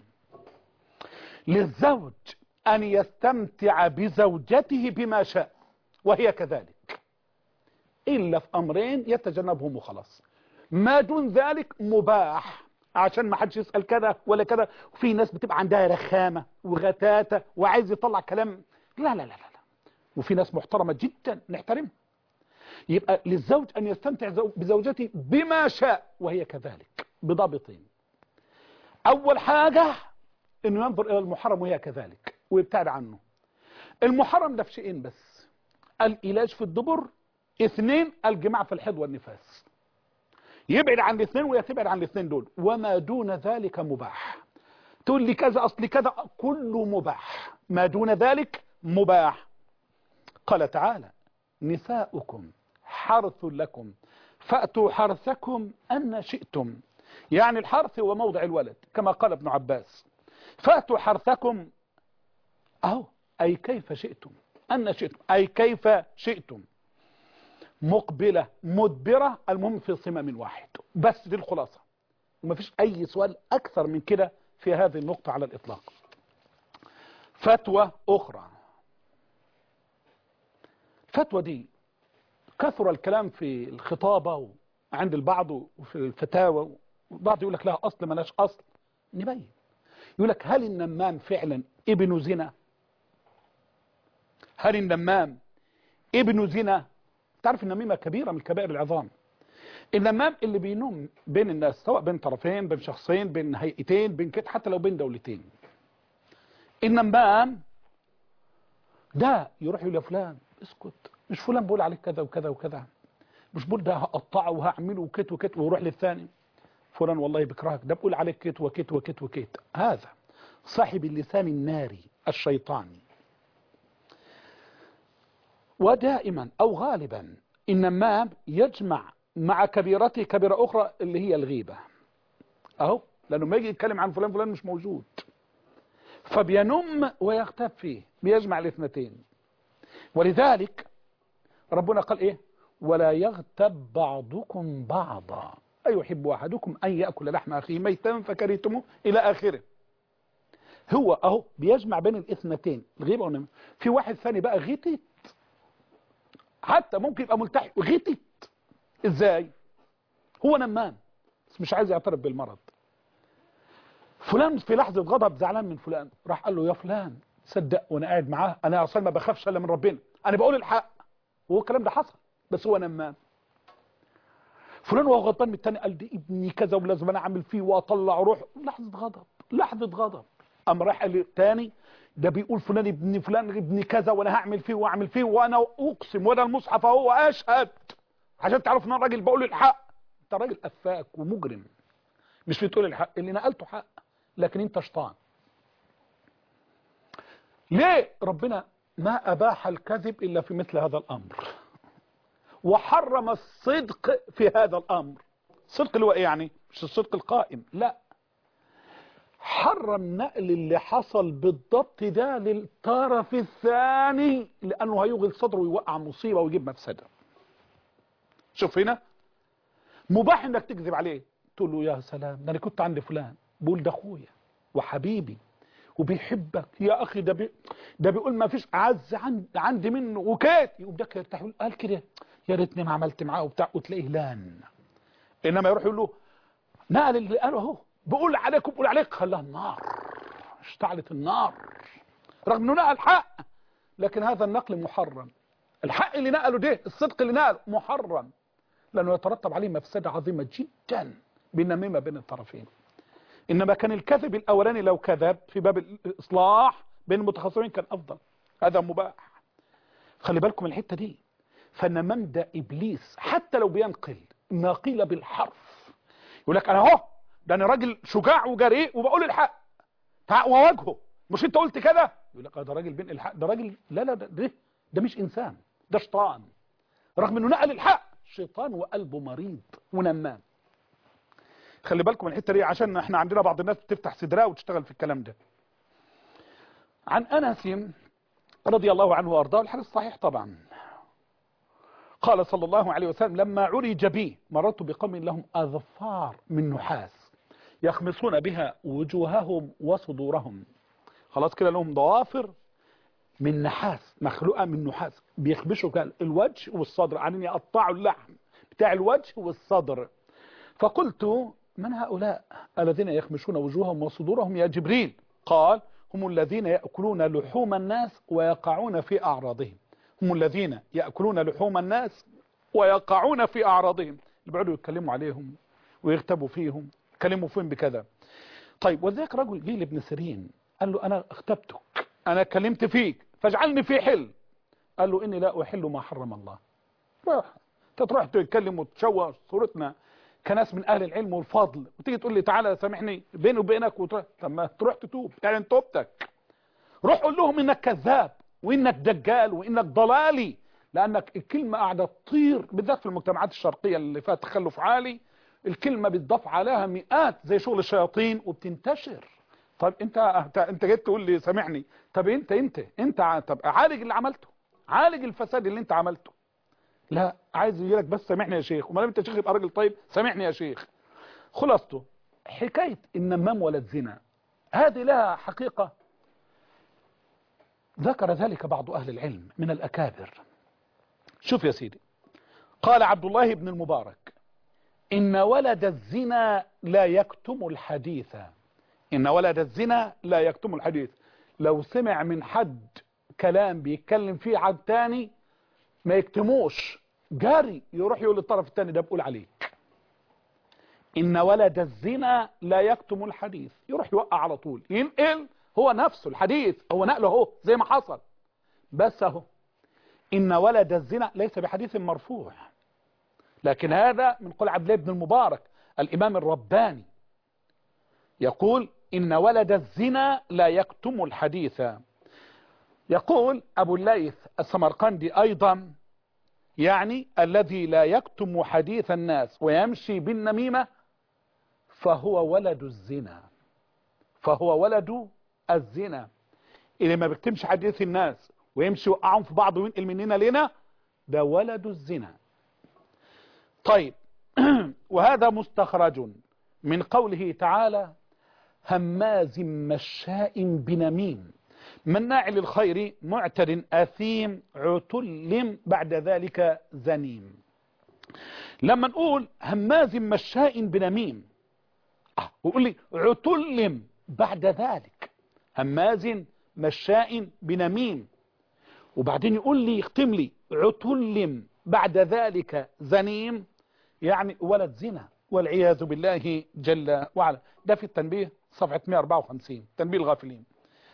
S1: للزوج ان يستمتع بزوجته بما شاء وهي كذلك الا في امرين يتجنبهم وخلاص ما دون ذلك مباح عشان ما حدش يسأل كذا ولا كذا وفي ناس بتبقى عندها رخامة وغتاتة وعايز يطلع كلام لا لا لا لا, لا. وفي ناس محترمة جدا نحترمها يبقى للزوج أن يستمتع بزوجته بما شاء وهي كذلك بضابطين أول حاجة أنه ينظر إلى المحرم وهي كذلك ويبتعد عنه المحرم ده في شيئين بس العلاج في الدبر اثنين الجماع في الحيض والنفاس يبعد عن الاثنين وهي تبعد عن الاثنين دول وما دون ذلك مباح تقول لي كذا أصل كذا كله مباح ما دون ذلك مباح قال تعالى نساؤكم حرث لكم فأتوا حرثكم أن شئتم يعني الحرث هو موضع الولد كما قال ابن عباس فأتوا حرثكم أهو أي كيف شئتم أن شئتم أي كيف شئتم مقبلة مدبرة المهم في صمام واحد بس دي الخلاصة ومفيش أي سؤال أكثر من كده في هذه النقطة على الإطلاق فتوى أخرى الفتوى دي كثر الكلام في الخطابة عند البعض وفي الفتاوى وبعض يقول لك لها أصل ملاش أصل نبين يقول لك هل النمام فعلا ابن زنا هل النمام ابن زنا تعرف النميمة كبيرة من كبائر العظام النمام اللي بينوم بين الناس سواء بين طرفين بين شخصين بين هيئتين بين كده حتى لو بين دولتين النمام ده يروح يقول يا فلان اسكت مش فلان بقول عليك كذا وكذا وكذا مش بقول ده هقطعه وهعمله وكت وكت ويروح للثاني فلان والله بكرهك ده بقول عليك كت وكت وكت وكت هذا صاحب اللسان الناري الشيطاني ودائما أو غالبا إنما يجمع مع كبيرته كبيرة أخرى اللي هي الغيبة أهو لأنه ما يجي يتكلم عن فلان فلان مش موجود فبينم ويغتاب فيه بيجمع الاثنتين ولذلك ربنا قال إيه ولا يغتب بعضكم بعضا أيحب أحدكم أن يأكل لحم أخيه ميتا فكرهتموه إلى آخره هو أهو بيجمع بين الاثنتين الغيبة والنميمة في واحد ثاني بقى غتت حتى ممكن يبقى ملتحي غتت ازاي هو نمام بس مش عايز يعترف بالمرض فلان في لحظة غضب زعلان من فلان راح قال له يا فلان صدق وانا قاعد معاه انا اصلا ما بخافش الا من ربنا انا بقول الحق وهو الكلام ده حصل بس هو نمام فلان وهو غضبان من التاني قال دي ابني كذا ولازم انا اعمل فيه واطلع روح لحظة غضب لحظة غضب قام راح قال للتاني ده بيقول فلان ابن فلان ابن كذا وانا هعمل فيه واعمل فيه وانا اقسم وانا المصحف اهو اشهد عشان تعرف ان انا راجل بقول الحق انت راجل افاك ومجرم مش بتقول الحق اللي نقلته حق لكن انت شيطان ليه ربنا ما اباح الكذب الا في مثل هذا الامر وحرم الصدق في هذا الامر الصدق اللي هو ايه يعني مش الصدق القائم لا حرم نقل اللي حصل بالضبط ده للطرف الثاني لانه هيغل صدره ويوقع مصيبه ويجيب مفسده شوف هنا مباح انك تكذب عليه تقول له يا سلام ده انا كنت عند فلان بقول ده اخويا وحبيبي وبيحبك يا اخي ده بي ده بيقول ما فيش اعز عند عندي منه وكات يقوم ده يرتاح يقول قال كده يا ريتني ما عملت معاه وبتاع وتلاقيه لان انما يروح يقول له نقل اللي قاله اهو بقول عليك وبقول عليك خلاها النار اشتعلت النار رغم انه نقل حق لكن هذا النقل محرم الحق اللي نقله ده الصدق اللي نقله محرم لانه يترتب عليه مفسده عظيمه جدا بالنميمه بين الطرفين انما كان الكذب الاولاني لو كذب في باب الاصلاح بين المتخاصمين كان افضل هذا مباح خلي بالكم الحته دي فالنمام ده إبليس حتى لو بينقل ما قيل بالحرف يقول لك أنا أهو ده أنا راجل شجاع وجريء وبقول الحق تعال وواجهه مش أنت قلت كده يقول لك ده راجل بين الحق ده راجل لا لا ده ده, ده مش إنسان ده شيطان رغم إنه نقل الحق شيطان وقلبه مريض ونمام خلي بالكم من الحته دي عشان احنا عندنا بعض الناس بتفتح صدرها وتشتغل في الكلام ده عن انس رضي الله عنه وارضاه الحديث صحيح طبعا قال صلى الله عليه وسلم لما عرج بي مررت بقوم لهم اظفار من نحاس يخمصون بها وجوههم وصدورهم خلاص كده لهم ضوافر من نحاس مخلوقه من نحاس بيخبشوا الوجه والصدر عن يقطعوا اللحم بتاع الوجه والصدر فقلت من هؤلاء الذين يخمشون وجوههم وصدورهم يا جبريل قال هم الذين يأكلون لحوم الناس ويقعون في أعراضهم هم الذين يأكلون لحوم الناس ويقعون في أعراضهم اللي بيقعدوا يتكلموا عليهم ويغتبوا فيهم يتكلموا فيهم بكذا طيب وذلك رجل جه لابن سيرين قال له أنا اغتبتك أنا كلمت فيك فاجعلني في حل قال له إني لا أحل ما حرم الله روح تروح تتكلم وتشوه صورتنا كناس من اهل العلم والفضل وتيجي تقول لي تعالى سامحني بيني وبينك وتروح طب ما تروح تتوب يعني توبتك روح قول لهم انك كذاب وانك دجال وانك ضلالي لانك الكلمه قاعده تطير بالذات في المجتمعات الشرقيه اللي فيها تخلف عالي الكلمه بتضاف عليها مئات زي شغل الشياطين وبتنتشر طب انت انت جيت تقول لي سامحني طب انت انت انت طب عالج اللي عملته عالج الفساد اللي انت عملته لا عايز يجي لك بس سامحني يا شيخ وما دام انت شيخ يبقى راجل طيب سامحني يا شيخ خلاصته حكايه النمام ولد زنا هذه لها حقيقه ذكر ذلك بعض اهل العلم من الاكابر شوف يا سيدي قال عبد الله بن المبارك ان ولد الزنا لا يكتم الحديث ان ولد الزنا لا يكتم الحديث لو سمع من حد كلام بيتكلم فيه عن تاني ما يكتموش جاري يروح يقول للطرف الثاني ده بقول عليك ان ولد الزنا لا يكتم الحديث يروح يوقع على طول ينقل هو نفسه الحديث هو نقله اهو زي ما حصل بس اهو ان ولد الزنا ليس بحديث مرفوع لكن هذا من قول عبد الله بن المبارك الامام الرباني يقول ان ولد الزنا لا يكتم الحديث يقول أبو الليث السمرقندي أيضا يعني الذي لا يكتم حديث الناس ويمشي بالنميمة فهو ولد الزنا فهو ولد الزنا اللي ما بيكتمش حديث الناس ويمشي وقعهم في بعض وينقل مننا لنا ده ولد الزنا طيب وهذا مستخرج من قوله تعالى هماز مشاء بنميم مناع للخير معتد أثيم عتل بعد ذلك زنيم لما نقول هماز مشاء بنميم آه ويقول لي عتل بعد ذلك هماز مشاء بنميم وبعدين يقول لي يختم لي عتل بعد ذلك زنيم يعني ولد زنا والعياذ بالله جل وعلا ده في التنبيه صفحة 154 تنبيه الغافلين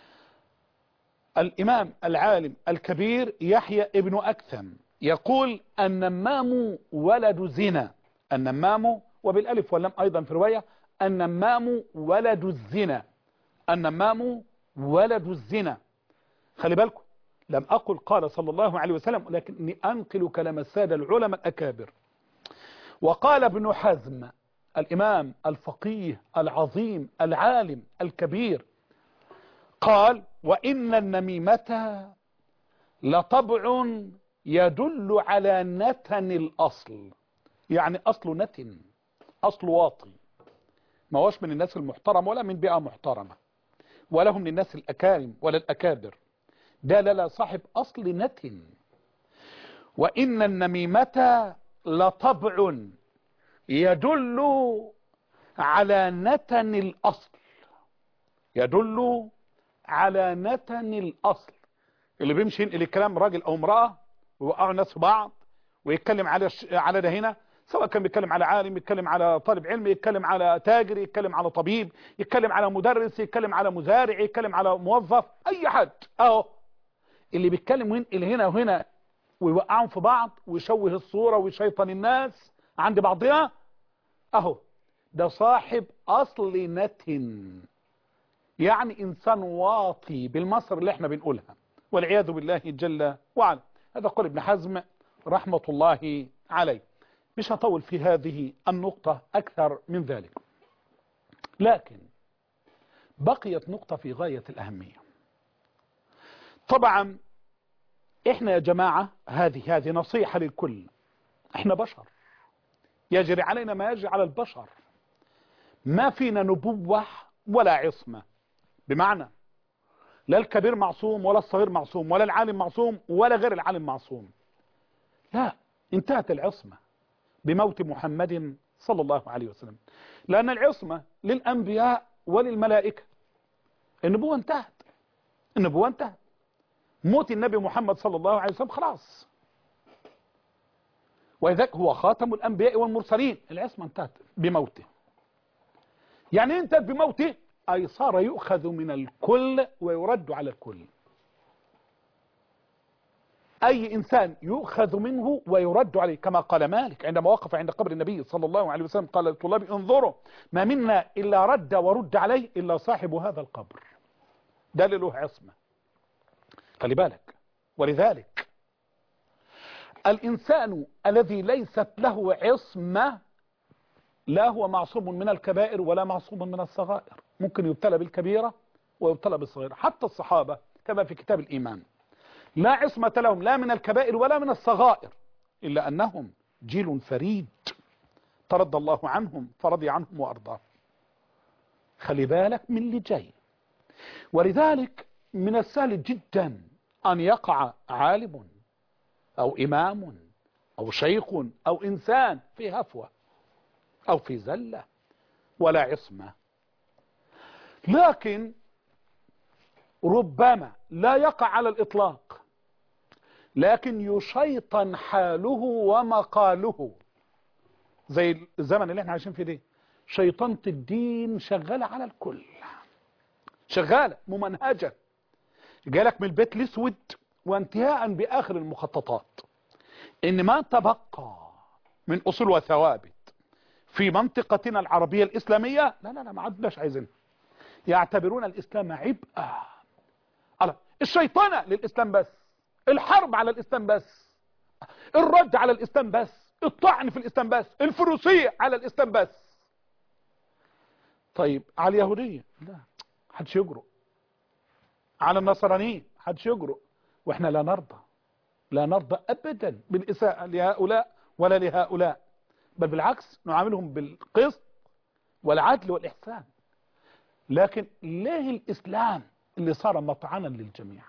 S1: الإمام العالم الكبير يحيى ابن أكثم يقول النمام ولد زنا النمام وبالألف واللام أيضا في رواية النمام ولد الزنا النمام ولد الزنا خلي بالكم لم أقل قال صلى الله عليه وسلم لكني أنقل كلام السادة العلماء الأكابر وقال ابن حزم الإمام الفقيه العظيم العالم الكبير قال وإن النميمة لطبع يدل على نتن الأصل يعني أصل نتن أصل واطي ما هوش من الناس المحترمة ولا من بيئة محترمة ولا هم من الناس الأكارم ولا الأكابر ده لا لا صاحب أصل نتن وإن النميمة لطبع يدل على نتن الأصل يدل على نتن الأصل اللي بيمشي ينقل الكلام راجل أو امرأة ويوقعوا الناس في بعض ويتكلم على ش... على ده هنا سواء كان بيتكلم على عالم يتكلم على طالب علم يتكلم على تاجر يتكلم على طبيب يتكلم على مدرس يتكلم على مزارع يتكلم على موظف أي حد أهو اللي بيتكلم وينقل هنا وهنا ويوقعهم في بعض ويشوه الصورة ويشيطن الناس عند بعضها اهو ده صاحب اصل نتن يعني انسان واطي بالمصر اللي احنا بنقولها والعياذ بالله جل وعلا هذا قول ابن حزم رحمة الله عليه مش هطول في هذه النقطة اكثر من ذلك لكن بقيت نقطة في غاية الاهمية طبعا احنا يا جماعة هذه هذه نصيحة للكل احنا بشر يجري علينا ما يجري على البشر ما فينا نبوة ولا عصمة بمعنى لا الكبير معصوم ولا الصغير معصوم ولا العالم معصوم ولا غير العالم معصوم لا انتهت العصمة بموت محمد صلى الله عليه وسلم لأن العصمة للأنبياء وللملائكة النبوة انتهت النبوة انتهت موت النبي محمد صلى الله عليه وسلم خلاص ولذلك هو خاتم الأنبياء والمرسلين العصمة انتهت بموته يعني انتهت بموته أي صار يؤخذ من الكل ويرد على الكل أي إنسان يؤخذ منه ويرد عليه كما قال مالك عندما وقف عند قبر النبي صلى الله عليه وسلم قال للطلاب انظروا ما منا إلا رد ورد عليه إلا صاحب هذا القبر ده اللي له عصمة خلي بالك ولذلك الإنسان الذي ليست له عصمة لا هو معصوم من الكبائر ولا معصوم من الصغائر ممكن يبتلى بالكبيرة ويبتلى بالصغيرة حتى الصحابة كما في كتاب الإيمان لا عصمة لهم لا من الكبائر ولا من الصغائر إلا أنهم جيل فريد ترضى الله عنهم فرضي عنهم وأرضاه خلي بالك من اللي جاي ولذلك من السهل جدا أن يقع عالم أو إمام أو شيخ أو إنسان في هفوة أو في زلة ولا عصمة لكن ربما لا يقع على الإطلاق لكن يشيطن حاله ومقاله زي الزمن اللي احنا عايشين فيه ده شيطنة الدين شغالة على الكل شغالة ممنهجة جالك من البيت الاسود وانتهاء بآخر المخططات إن ما تبقى من أصول وثوابت في منطقتنا العربية الإسلامية لا لا لا ما عدناش عايزينها يعتبرون الإسلام عبئة على الشيطنة للإسلام بس الحرب على الإسلام بس الرد على الإسلام بس الطعن في الإسلام بس الفروسية على الإسلام بس طيب على اليهودية لا حدش يجرؤ على النصرانية حدش يجرؤ واحنا لا نرضى لا نرضى أبدا بالإساءة لهؤلاء ولا لهؤلاء بل بالعكس نعاملهم بالقسط والعدل والإحسان لكن ليه الإسلام اللي صار مطعنا للجميع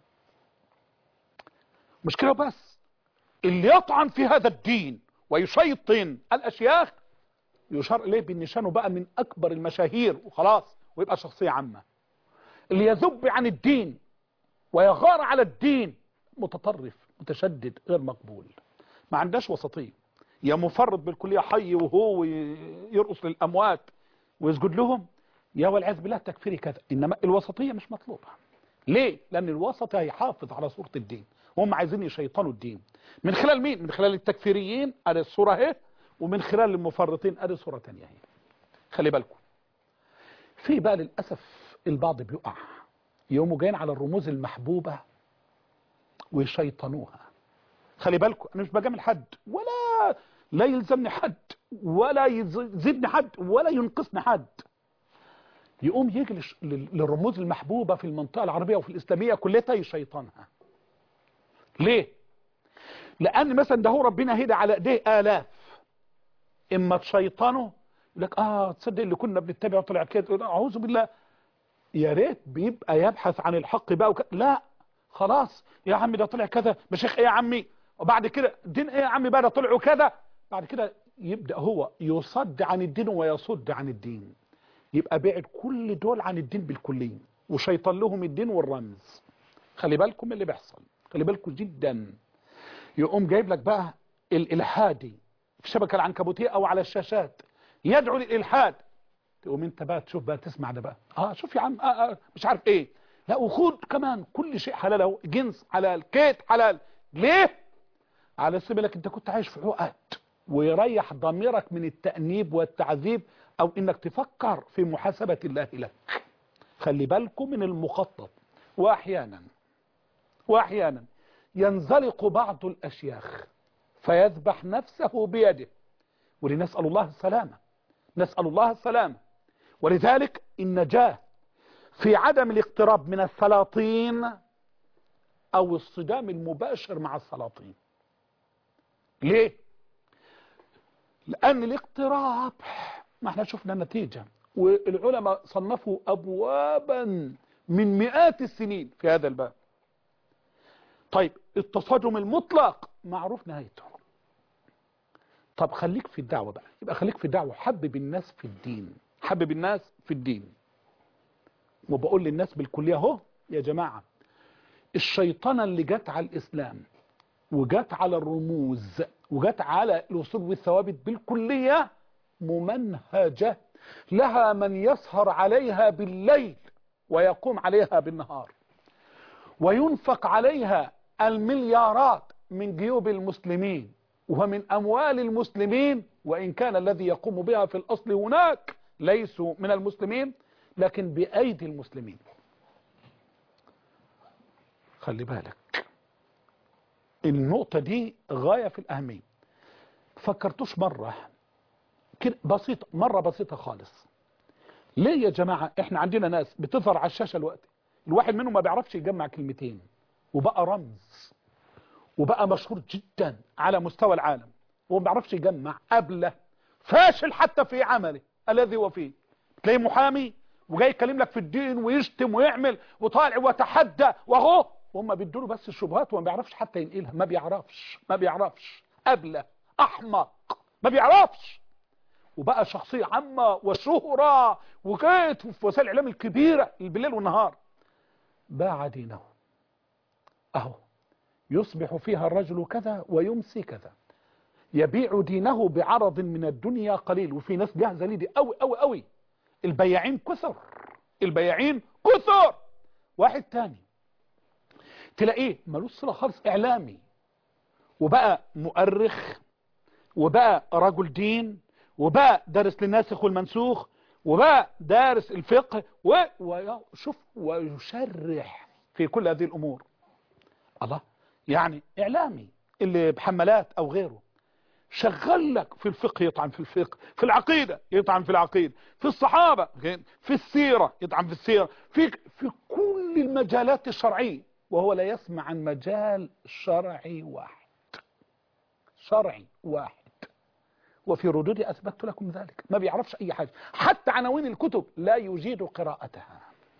S1: مشكلة بس اللي يطعن في هذا الدين ويشيطن الأشياخ يشار إليه بالنشانه بقى من أكبر المشاهير وخلاص ويبقى شخصية عامة اللي يذب عن الدين ويغار على الدين متطرف متشدد غير مقبول ما عندهاش وسطية يا مفرط بالكلية حي وهو يرقص للأموات ويسجد لهم يا والعياذ بالله تكفيري كذا إنما الوسطية مش مطلوبة ليه؟ لأن الوسط هيحافظ على صورة الدين وهم عايزين يشيطنوا الدين من خلال مين؟ من خلال التكفيريين ادي الصورة اهي ومن خلال المفرطين ادي صورة تانية اهي خلي بالكم في بقى للأسف البعض بيقع يقوموا جايين على الرموز المحبوبة ويشيطنوها خلي بالكم انا مش بجامل حد ولا لا يلزمني حد ولا يزيدني حد ولا ينقصني حد يقوم يجي للرموز المحبوبة في المنطقة العربية وفي الإسلامية كلها يشيطنها ليه لأن مثلا ده هو ربنا هدى على ايديه آلاف إما تشيطنه يقول لك آه تصدق اللي كنا بنتبعه طلع كده أعوذ بالله يا ريت بيبقى يبحث عن الحق بقى وك... لا خلاص يا عمي ده طلع كذا مشيخ ايه يا عمي وبعد كده دين ايه يا عمي بقى ده طلعوا كذا بعد كده يبدأ هو يصد عن الدين ويصد عن الدين يبقى بعد كل دول عن الدين بالكلية وشيطان لهم الدين والرمز خلي بالكم من اللي بيحصل خلي بالكم جدا يقوم جايب لك بقى الالحادي في الشبكة العنكبوتية او على الشاشات يدعو للالحاد تقوم انت بقى تشوف بقى تسمع ده بقى اه شوف يا عم آه آه مش عارف ايه لا وخد كمان كل شيء حلال اهو جنس حلال كيت حلال ليه على سبيل لك انت كنت عايش في عقد ويريح ضميرك من التأنيب والتعذيب او انك تفكر في محاسبة الله لك خلي بالكم من المخطط واحيانا واحيانا ينزلق بعض الاشياخ فيذبح نفسه بيده ولنسأل الله السلامة نسأل الله السلامة ولذلك النجاة في عدم الاقتراب من السلاطين او الصدام المباشر مع السلاطين ليه لان الاقتراب ما احنا شفنا النتيجة والعلماء صنفوا ابوابا من مئات السنين في هذا الباب طيب التصادم المطلق معروف نهايته طب خليك في الدعوة بقى يبقى خليك في الدعوة حبب الناس في الدين حبب الناس في الدين وبقول للناس بالكلية اهو يا جماعة الشيطنة اللي جت على الإسلام وجت على الرموز وجت على الأصول والثوابت بالكلية ممنهجة لها من يسهر عليها بالليل ويقوم عليها بالنهار وينفق عليها المليارات من جيوب المسلمين ومن أموال المسلمين وإن كان الذي يقوم بها في الأصل هناك ليسوا من المسلمين لكن بأيدي المسلمين خلي بالك النقطة دي غاية في الأهمية فكرتوش مرة كده بسيطة مرة بسيطة خالص ليه يا جماعة احنا عندنا ناس بتظهر على الشاشة الوقت الواحد منهم ما بيعرفش يجمع كلمتين وبقى رمز وبقى مشهور جدا على مستوى العالم وما بيعرفش يجمع قبله فاشل حتى في عمله الذي هو فيه تلاقيه محامي وجاي يكلم لك في الدين ويشتم ويعمل وطالع وتحدى وهو وهم بيدوا له بس الشبهات وما بيعرفش حتى ينقلها ما بيعرفش ما بيعرفش قبله احمق ما بيعرفش وبقى شخصية عامة وشهرة وكانت في وسائل الاعلام الكبيرة بالليل والنهار باع دينه اهو يصبح فيها الرجل كذا ويمسي كذا يبيع دينه بعرض من الدنيا قليل وفي ناس جاهزة ليه دي قوي قوي قوي البياعين كثر البياعين كثر واحد تاني تلاقيه ملوش صلة خالص اعلامي وبقى مؤرخ وبقى رجل دين وبقى دارس للناسخ والمنسوخ وبقى دارس الفقه وشوف ويشرح في كل هذه الامور الله يعني اعلامي اللي بحملات او غيره شغل لك في الفقه يطعن في الفقه في العقيدة يطعن في العقيدة في الصحابة في السيرة يطعن في السيرة في, في كل المجالات الشرعية وهو لا يسمع عن مجال شرعي واحد شرعي واحد وفي ردودي أثبتت لكم ذلك ما بيعرفش أي حاجة حتى عناوين الكتب لا يجيد قراءتها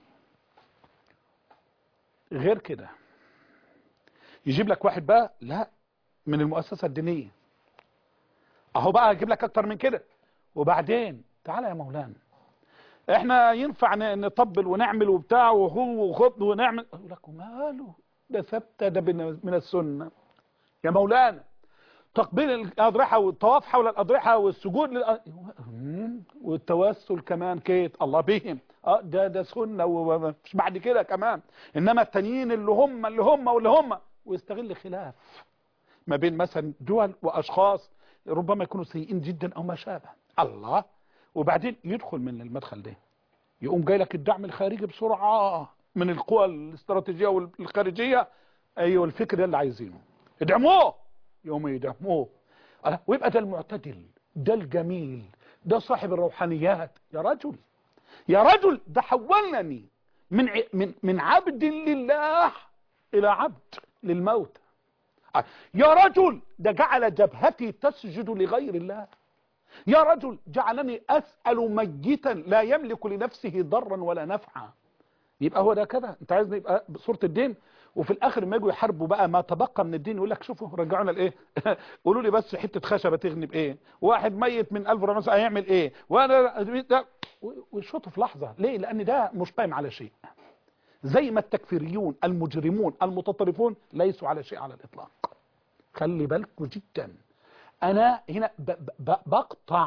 S1: غير كده يجيب لك واحد بقى لا من المؤسسة الدينية اهو بقى اجيب لك اكتر من كده وبعدين تعالى يا مولانا احنا ينفع نطبل ونعمل وبتاع وهو وخط ونعمل اقول لك ماله ده ثبت ده من السنة يا مولانا تقبيل الأضرحة والطواف حول الأضرحة والسجود للأ... والتوسل كمان كيت الله بهم اه ده ده سنة ومش بعد كده كمان انما التانيين اللي هم اللي هم واللي هم ويستغل خلاف ما بين مثلا دول واشخاص ربما يكونوا سيئين جدا او ما شابه الله وبعدين يدخل من المدخل ده يقوم جاي لك الدعم الخارجي بسرعة من القوى الاستراتيجية والخارجية ايوه الفكر ده اللي عايزينه ادعموه يوم يدعموه ويبقى ده المعتدل ده الجميل ده صاحب الروحانيات يا رجل يا رجل ده حولني من من من عبد لله الى عبد للموت يا رجل ده جعل جبهتي تسجد لغير الله يا رجل جعلني أسأل ميتا لا يملك لنفسه ضرا ولا نفعا يبقى هو ده كده انت عايزني يبقى بصورة الدين وفي الاخر ما يجوا يحاربوا بقى ما تبقى من الدين يقول لك شوفوا رجعونا لايه قولوا لي بس حته خشبه تغني بايه واحد ميت من 1000 مثلا هيعمل ايه وانا ده ويشوطوا في لحظه ليه لان ده مش قايم على شيء زي ما التكفيريون المجرمون المتطرفون ليسوا على شيء على الاطلاق خلي بالكم جدا انا هنا بقطع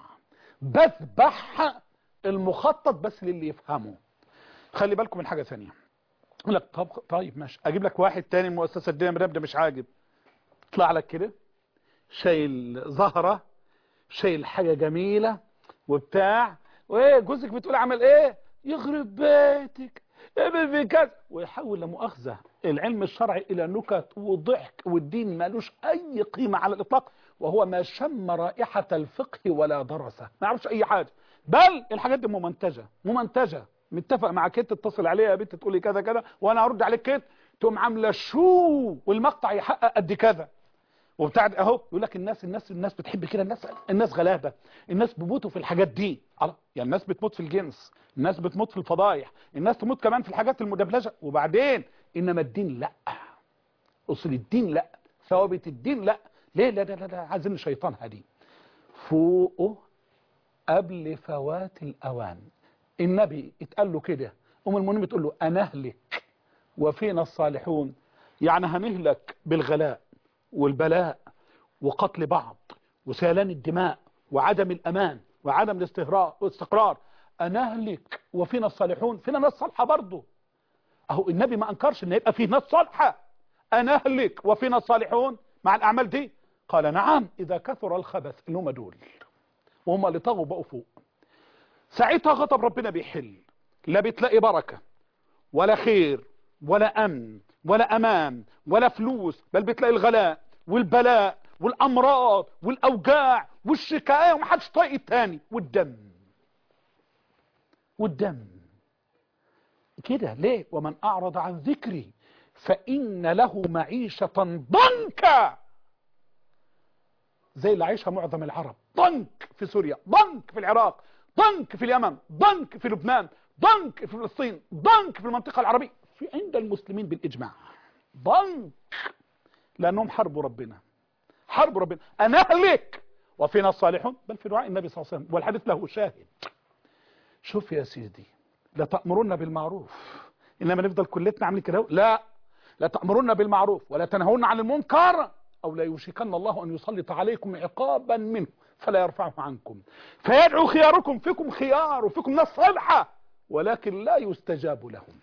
S1: بذبح المخطط بس للي يفهمه خلي بالكم من حاجة ثانية يقول لك طب طيب ماشي اجيب لك واحد تاني المؤسسة الدينية ده مش عاجب يطلع لك كده شايل زهرة شايل حاجة جميلة وبتاع وايه جوزك بتقول عمل ايه يخرب بيتك اعمل في كذا ويحول لمؤاخذة العلم الشرعي الى نكت وضحك والدين مالوش اي قيمة على الاطلاق وهو ما شم رائحة الفقه ولا درسه ما يعرفش اي حاجة بل الحاجات دي ممنتجة ممنتجة متفق مع كت تتصل عليها يا بنت تقولي كذا كذا وانا ارد عليك كت تقوم عامله شو والمقطع يحقق قد كذا وبتاع اهو يقول لك الناس الناس الناس بتحب كده الناس الناس غلابه الناس بيموتوا في الحاجات دي الله يعني الناس بتموت في الجنس الناس بتموت في الفضايح الناس تموت كمان في الحاجات المدبلجه وبعدين انما الدين لا اصل الدين لا ثوابت الدين لا ليه لا لا لا, لا عايزين الشيطان هدي فوقه قبل فوات الاوان النبي اتقال له كده ام المؤمنين بتقول له انا اهلك وفينا الصالحون يعني هنهلك بالغلاء والبلاء وقتل بعض وسيلان الدماء وعدم الأمان وعدم الاستقرار أنهلك وفينا الصالحون فينا ناس صالحة برضه أهو النبي ما أنكرش أن يبقى فيه ناس صالحة أنهلك وفينا الصالحون مع الأعمال دي قال نعم إذا كثر الخبث اللي هم دول وهم اللي طغوا بقوا فوق ساعتها غضب ربنا بيحل لا بتلاقي بركة ولا خير ولا أمن ولا أمان ولا فلوس بل بتلاقي الغلاء والبلاء والأمراض والأوجاع والشكاية ومحدش طايق التاني والدم والدم كده ليه ومن أعرض عن ذكري فإن له معيشة ضنكا زي اللي عايشها معظم العرب ضنك في سوريا ضنك في العراق ضنك في اليمن ضنك في لبنان ضنك في فلسطين ضنك في المنطقة العربية في عند المسلمين بالإجماع ضنك لأنهم حربوا ربنا حربوا ربنا أنا أهلك وفينا الصالحون بل في دعاء النبي صلى الله عليه وسلم والحديث له شاهد شوف يا سيدي لا تأمرون بالمعروف إنما نفضل كلتنا عاملين كده لا لا تأمرون بالمعروف ولا تنهون عن المنكر أو لا يوشكن الله أن يسلط عليكم عقابا منه فلا يرفعه عنكم فيدعو خياركم فيكم خيار وفيكم ناس صالحة ولكن لا يستجاب لهم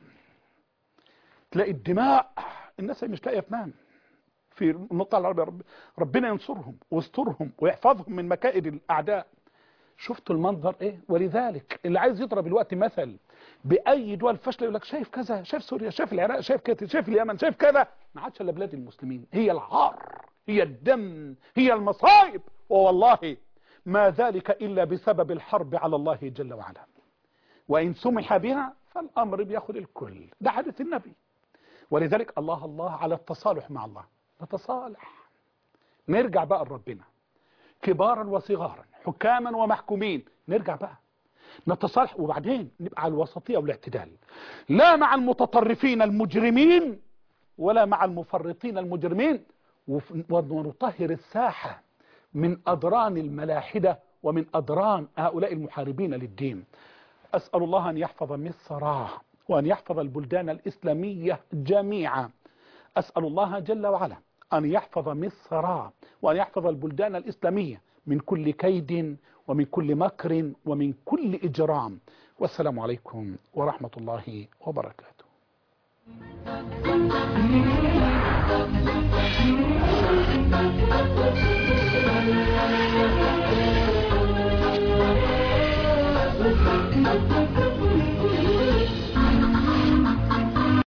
S1: تلاقي الدماء الناس مش لاقيه تنام في المنطقه العربيه رب ربنا ينصرهم ويسترهم ويحفظهم من مكائد الاعداء شفتوا المنظر ايه ولذلك اللي عايز يضرب الوقت مثل باي دول فاشله يقول لك شايف كذا شايف سوريا شايف العراق شايف كذا شايف اليمن شايف كذا ما عادش الا بلاد المسلمين هي العار هي الدم هي المصائب ووالله ما ذلك الا بسبب الحرب على الله جل وعلا وان سمح بها فالامر بياخد الكل ده حديث النبي ولذلك الله الله على التصالح مع الله نتصالح نرجع بقى لربنا كبارا وصغارا حكاما ومحكومين نرجع بقى نتصالح وبعدين نبقى على الوسطية والاعتدال لا مع المتطرفين المجرمين ولا مع المفرطين المجرمين ونطهر الساحة من أدران الملاحدة ومن أدران هؤلاء المحاربين للدين أسأل الله أن يحفظ مصر وأن يحفظ البلدان الإسلامية جميعا أسأل الله جل وعلا أن يحفظ مصر وأن يحفظ البلدان الإسلامية من كل كيد ومن كل مكر ومن كل إجرام والسلام عليكم ورحمة الله وبركاته
S2: Thank you.